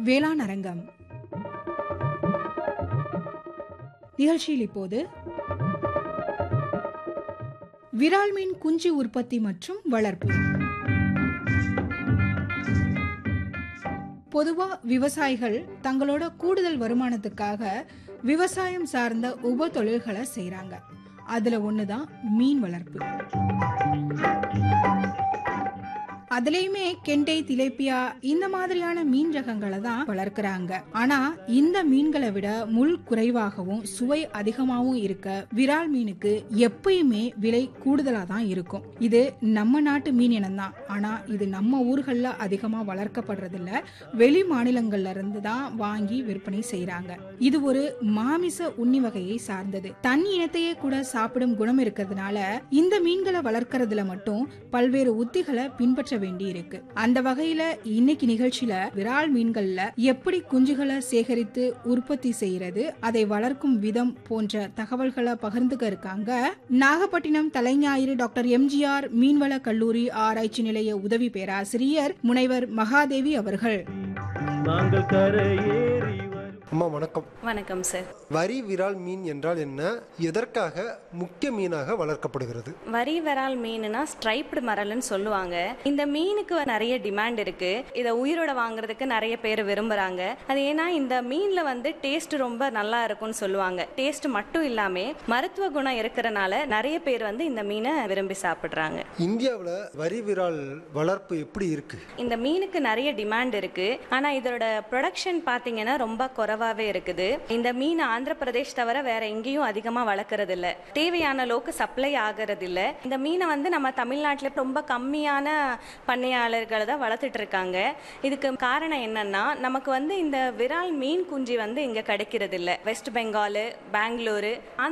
வேளாண் அரங்கம் நிகழ்ச்சியில் இப்போது விரால் மீன் குஞ்சு உற்பத்தி மற்றும் வளர்ப்பு பொதுவா விவசாயிகள் தங்களோட கூடுதல் வருமானத்துக்காக விவசாயம் சார்ந்த உப தொழில்களை செய்றாங்க அதுல ஒண்ணுதான் மீன் வளர்ப்பு அதுலயுமே கெண்டை திலேப்பியா இந்த மாதிரியான மீன் ரகங்களை தான் வளர்க்கறாங்க ஆனா இந்த மீன்களை விட முள் குறைவாகவும் சுவை அதிகமாகவும் இருக்க விரால் மீனுக்கு எப்பயுமே விலை கூடுதலா தான் இருக்கும் இது நம்ம நாட்டு மீன் இனம் தான் ஆனா இது நம்ம ஊர்கள்ல அதிகமா வளர்க்கப்படுறதில்ல வெளி மாநிலங்கள்ல இருந்து தான் வாங்கி விற்பனை செய்றாங்க இது ஒரு மாமிச உண்ணி வகையை சார்ந்தது தன் இனத்தையே கூட சாப்பிடும் குணம் இருக்கிறதுனால இந்த மீன்களை வளர்க்கறதுல மட்டும் பல்வேறு உத்திகளை பின்பற்ற வேண்டி இருக்கு அந்த வகையில இன்னைக்கு நிகழ்ச்சியில விரால் மீன்கள்ல எப்படி குஞ்சுகளை சேகரித்து உற்பத்தி செய்யறது அதை வளர்க்கும் விதம் போன்ற தகவல்களை பகிர்ந்துக்க இருக்காங்க நாகப்பட்டினம் தலைஞாயிறு டாக்டர் எம்ஜிஆர் மீன்வள கல்லூரி ஆராய்ச்சி நிலைய உதவி பேராசிரியர் முனைவர் மகாதேவி அவர்கள் நாங்கள் கரையேறி வரும் அம்மா வணக்கம் வணக்கம் சார் வரி விரால் மீன் என்றால் என்ன எதற்காக முக்கிய மீனாக வளர்க்கப்படுகிறது வரி வரால் மீனுனா ஸ்ட்ரைப்டு மரல்னு சொல்லுவாங்க இந்த மீனுக்கு நிறைய டிமாண்ட் இருக்கு இதை உயிரோட வாங்குறதுக்கு நிறைய பேர் விரும்புறாங்க அது ஏன்னா இந்த மீன்ல வந்து டேஸ்ட் ரொம்ப நல்லா இருக்கும்னு சொல்லுவாங்க டேஸ்ட் மட்டும் இல்லாம மருத்துவ குணம் இருக்கிறனால நிறைய பேர் வந்து இந்த மீனை விரும்பி சாப்பிடுறாங்க இந்தியாவில் வரி விரால் வளர்ப்பு எப்படி இருக்கு இந்த மீனுக்கு நிறைய டிமாண்ட் இருக்கு ஆனா இதோட ப்ரொடக்ஷன் பாத்தீங்கன்னா ரொம்ப குறைவாவே இருக்குது இந்த மீன் ஆந்திர பிரதேஷ் தவிர வேற எங்கேயும் அதிகமா வளர்க்கறது இல்ல தேவையான அளவுக்கு சப்ளை ஆகிறது இல்ல இந்த மீனை வந்து நம்ம தமிழ்நாட்டுல ரொம்ப கம்மியான பண்ணையாளர்கள் தான் வளர்த்துட்டு இருக்காங்க இதுக்கு காரணம் என்னன்னா நமக்கு வந்து இந்த விரால் மீன் குஞ்சு வந்து இங்க கிடைக்கிறது இல்ல வெஸ்ட் பெங்கால் பெங்களூரு